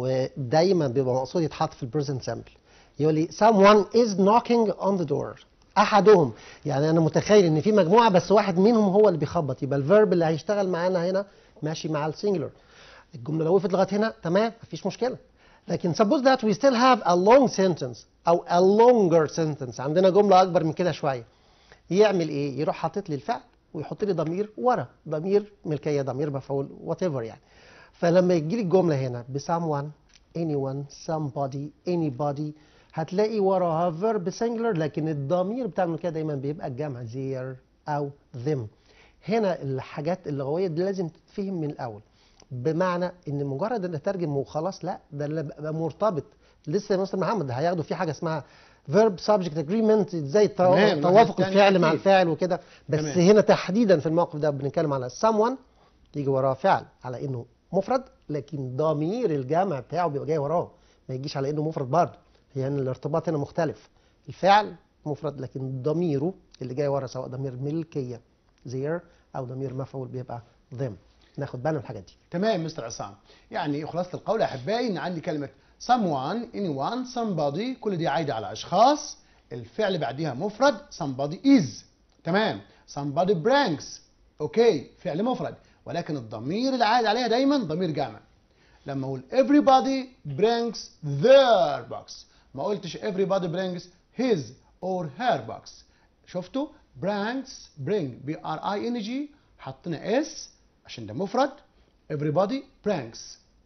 ودايما بيبقى مقصود يتحط في البريزنت سامبل يقول لي someone is knocking on the door أحدهم يعني أنا متخيل إن في مجموعة بس واحد منهم هو اللي بيخبط يبقى الفيرب اللي هيشتغل معانا هنا ماشي مع السنجلر الجملة لو وقفت لغاية هنا تمام مفيش مشكلة لكن suppose that we still have a long sentence أو a longer sentence عندنا جملة أكبر من كده شوية يعمل إيه؟ يروح حاطط لي الفعل ويحط لي ضمير ورا ضمير ملكية ضمير مفعول وات ايفر يعني فلما يجي لي الجملة هنا ب someone anyone somebody anybody هتلاقي وراها verb singular لكن الضمير بتاع الملكية دايما بيبقى الجمع their أو them هنا الحاجات اللغوية دي لازم تتفهم من الأول بمعنى ان مجرد ان اترجم وخلاص لا ده اللي بقى مرتبط لسه يا مستر محمد هياخدوا في حاجه اسمها verb subject agreement ازاي التوا- تمام، توافق الواحد التاني الفعل مع أكيد. الفاعل وكده بس تمام. هنا تحديدا في الموقف ده بنتكلم على someone يجي وراه فعل على انه مفرد لكن ضمير الجمع بتاعه بيبقى جاي وراه ما يجيش على انه مفرد برضه يعني الارتباط هنا مختلف الفعل مفرد لكن ضميره اللي جاي ورا سواء ضمير ملكيه their او ضمير مفعول بيبقى them ناخد بالنا من الحاجات دي تمام مستر عصام يعني خلاصة القول يا احبائي ان عندي كلمة someone anyone somebody كل دي عايدة على اشخاص الفعل بعديها مفرد somebody is تمام somebody brings اوكي فعل مفرد ولكن الضمير اللي عايد عليها دايما ضمير جمع لما اقول everybody brings their box ما قلتش everybody brings his or her box شفتوا brings bring b r i n g حطينا s عشان ده مفرد everybody brings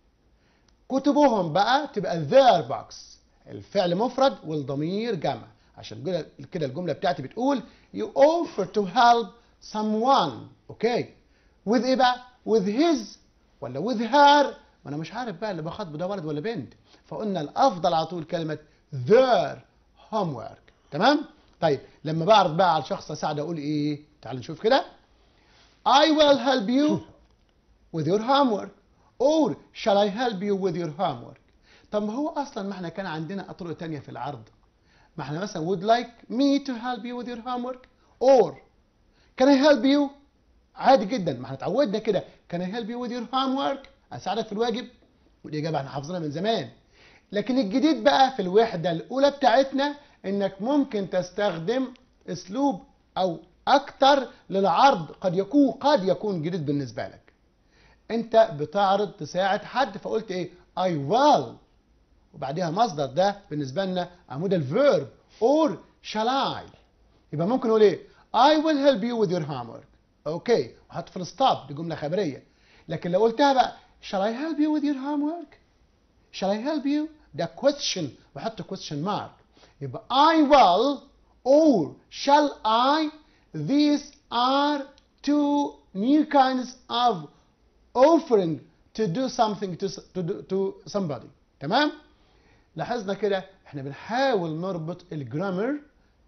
كتبهم بقى تبقى their box الفعل مفرد والضمير جمع عشان كده كده الجمله بتاعتي بتقول you offer to help someone اوكي with ايه بقى with his ولا with her ما انا مش عارف بقى اللي بخاطبه ده ولد ولا بنت فقلنا الافضل على طول كلمه their homework تمام طيب لما بعرض بقى على الشخص اساعده اقول ايه تعال نشوف كده I will help you with your homework or shall I help you with your homework طب ما هو اصلا ما احنا كان عندنا طرق تانية في العرض ما احنا مثلا would like me to help you with your homework or can I help you عادي جدا ما احنا اتعودنا كده can I help you with your homework اساعدك في الواجب والاجابه احنا حافظينها من زمان لكن الجديد بقى في الوحده الاولى بتاعتنا انك ممكن تستخدم اسلوب او اكتر للعرض قد يكون قد يكون جديد بالنسبه لك انت بتعرض تساعد حد فقلت ايه I will وبعديها مصدر ده بالنسبه لنا عمود الفيرب or shall I يبقى ممكن نقول ايه I will help you with your homework اوكي وحط في الستوب دي جمله خبريه لكن لو قلتها بقى shall I help you with your homework shall I help you ده question وحط question mark يبقى I will or shall I these are two new kinds of offering to do something to, to, do, to somebody تمام لاحظنا كده احنا بنحاول نربط الجرامر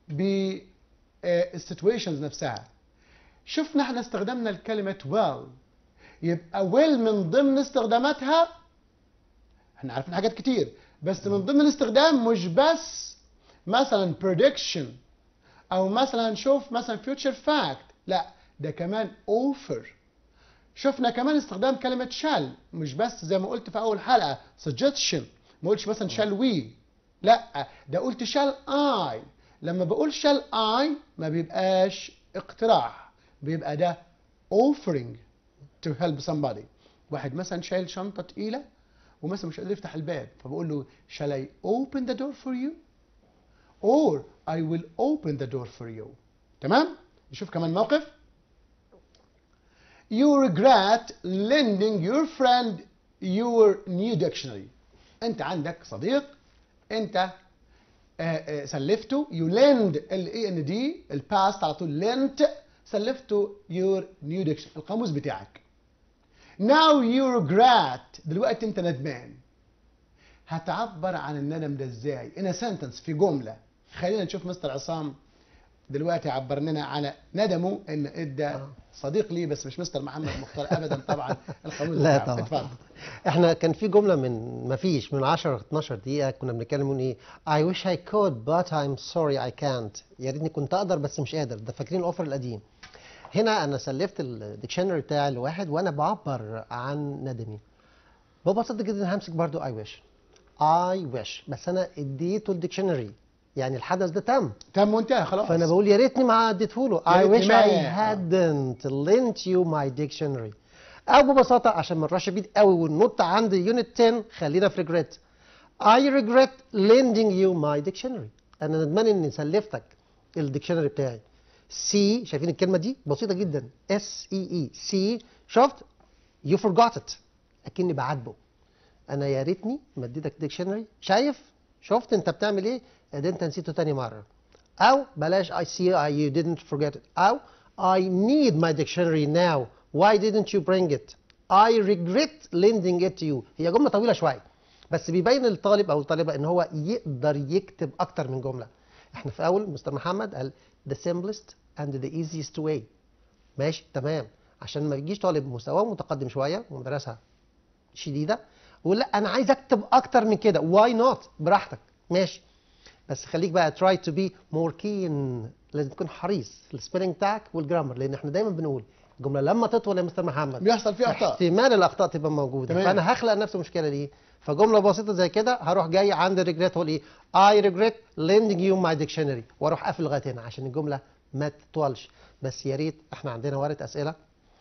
بالسيتويشنز نفسها شفنا احنا استخدمنا الكلمة well يبقى will من ضمن استخداماتها احنا عارفين حاجات كتير بس من ضمن الاستخدام مش بس مثلا prediction او مثلا نشوف مثلا future fact لا ده كمان offer شفنا كمان استخدام كلمة شال مش بس زي ما قلت في أول حلقة suggestion ما قلتش مثلا شال وي لا ده قلت شال I لما بقول شال I ما بيبقاش اقتراح بيبقى ده offering to help somebody واحد مثلا شايل شنطة تقيلة ومثلا مش قادر يفتح الباب فبقول له shall I open the door for you or I will open the door for you تمام نشوف كمان موقف you regret lending your friend your new dictionary انت عندك صديق انت آه، آه، سلفته you lend ال A N D الباست على طول lent سلفته your new dictionary القاموس بتاعك now you regret دلوقتي انت ندمان هتعبر عن الندم ده ازاي in a sentence في جملة خلينا نشوف مستر عصام دلوقتي عبر لنا على ندمه ان ادى آه. صديق لي بس مش مستر محمد مختار ابدا طبعا القاموس لا بتاعه. طبعا اتفضل احنا كان في جمله من ما فيش من 10 12 دقيقه كنا بنتكلم من ايه I wish I could but I'm sorry I can't يا ريتني كنت اقدر بس مش قادر ده فاكرين الاوفر القديم هنا انا سلفت الديكشنري بتاعي لواحد وانا بعبر عن ندمي ببساطه جدا همسك برضو I wish I wish بس انا اديته الديكشنري يعني الحدث ده تم تم وانتهى خلاص فانا بقول يا ريتني ما اديته له يا I ريتني wish ما- I hadn't lent you my dictionary او ببساطه عشان ما نروحش بعيد قوي وننط عند يونت 10 خلينا في regret I regret lending you my dictionary انا ندمان اني سلفتك الديكشنري بتاعي سي شايفين الكلمه دي بسيطه جدا اس اي اي سي شفت you forgot it اكني بعاتبه انا يا ريتني ما اديتك ديكشنري شايف شفت انت بتعمل ايه ادي انت نسيته تاني مره او بلاش I see I you didn't forget it او I need my dictionary now why didn't you bring it I regret lending it to you هي جملة طويلة شوية بس بيبين للطالب او الطالبة ان هو يقدر يكتب اكتر من جملة احنا في اول مستر محمد قال the simplest and the easiest way ماشي تمام عشان ما يجيش طالب مستواه متقدم شوية ومدرسة شديدة ويقول لا انا عايز اكتب اكتر من كده واي نوت براحتك ماشي بس خليك بقى try to be more keen لازم تكون حريص في السبيلنج بتاعك والجرامر لان احنا دايما بنقول الجمله لما تطول يا مستر محمد بيحصل فيه اخطاء احتمال الاخطاء تبقى موجوده تمام. فانا هخلق نفس المشكله دي فجمله بسيطه زي كده هروح جاي عند ريجريت اقول ايه I regret lending you my dictionary واروح قافل لغايه هنا عشان الجمله ما تطولش بس يا ريت احنا عندنا ورقه اسئله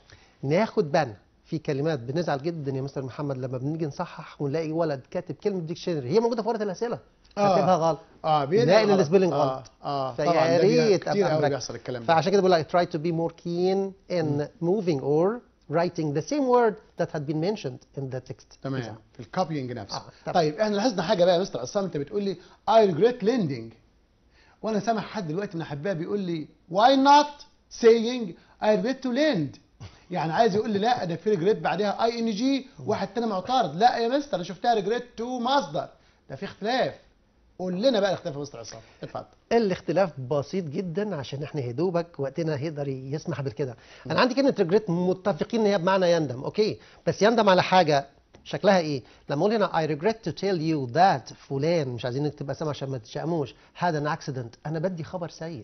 ناخد بالنا في كلمات بنزعل جدا يا مستر محمد لما بنيجي نصحح ونلاقي ولد كاتب كلمه ديكشنري هي موجوده في ورقه الاسئله آه. كاتبها غلط اه نلاقي غلط. السبيلنج اه غلط اه فيا طبعا ده بي- ريت كتير أبقى قوي مركز. بيحصل الكلام ده فعشان كده بقول لك try to be more keen in moving or writing the same word that had been mentioned in the text تمام في الكوبينج نفسه آه، طبعا. طيب احنا لاحظنا حاجه بقى يا مستر عصام انت بتقول لي I regret lending وانا سامع حد دلوقتي من احبائي بيقول لي why not saying I regret to lend يعني عايز يقول لي لا ده في ريجريت بعدها اي ان جي واحد تاني معترض لا يا مستر انا شفتها ريجريت تو مصدر ده في اختلاف قول لنا بقى الاختلاف يا مستر عصام اتفضل الاختلاف بسيط جدا عشان احنا يا دوبك وقتنا هيقدر يسمح بالكده انا عندي كلمه ريجريت متفقين ان هي بمعنى يندم اوكي بس يندم على حاجه شكلها ايه لما اقول هنا I regret to tell you that فلان مش عايزين نكتب اسامي عشان ما تشائموش had an accident انا بدي خبر سيء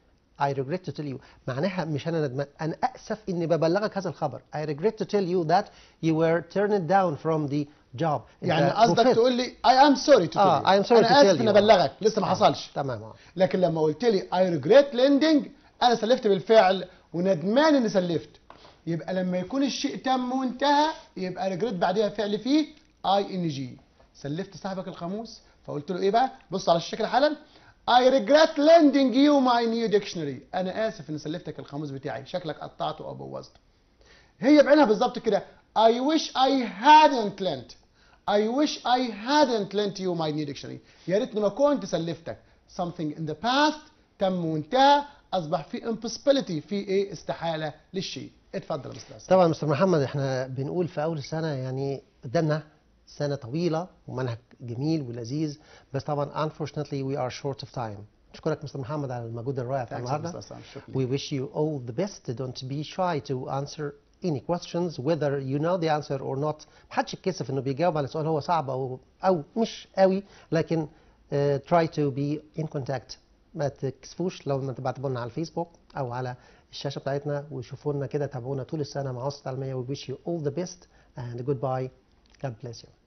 I regret to tell you معناها مش انا ندمان انا اسف اني ببلغك هذا الخبر I regret to tell you that you were turned down from the job يعني أنت قصدك رفضت. تقول لي I am sorry to tell اه you I am sorry انا to tell اسف you اني ابلغك لسه ما آه، حصلش تمام اه لكن لما قلت لي I regret lending انا سلفت بالفعل وندمان اني سلفت يبقى لما يكون الشيء تم وانتهى يبقى regret بعدها فعل فيه اي ان جي سلفت صاحبك القاموس فقلت له ايه بقى بص على الشكل حالا I regret lending you my new dictionary انا اسف اني سلفتك القاموس بتاعي شكلك قطعته او بوظته هي بعينها بالظبط كده I wish I hadn't lent I wish I hadn't lent you my new dictionary يا ريتني ما كنت سلفتك something in the past تم وانتهى اصبح في impossibility في ايه استحاله للشيء اتفضل يا مستر حسن. طبعا مستر محمد احنا بنقول في اول السنه يعني قدامنا سنه طويله ومنهج جميل ولذيذ بس طبعا unfortunately we are short of time نشكرك مستر محمد على المجهود الرائع بتاع Thanks يا النهارده مستر حسن. شكرا We wish you all the best. Don't be shy to answer any questions whether you know the answer or not. محدش يتكسف انه بيجاوب على سؤال هو صعب او او مش قوي لكن uh, try to be in contact ما تكسفوش لو ما تبعتوا لنا على الفيسبوك او على الشاشه بتاعتنا وشوفوا لنا كده تابعونا طول السنه مع وسط العلميه we wish you all the best and goodbye God bless you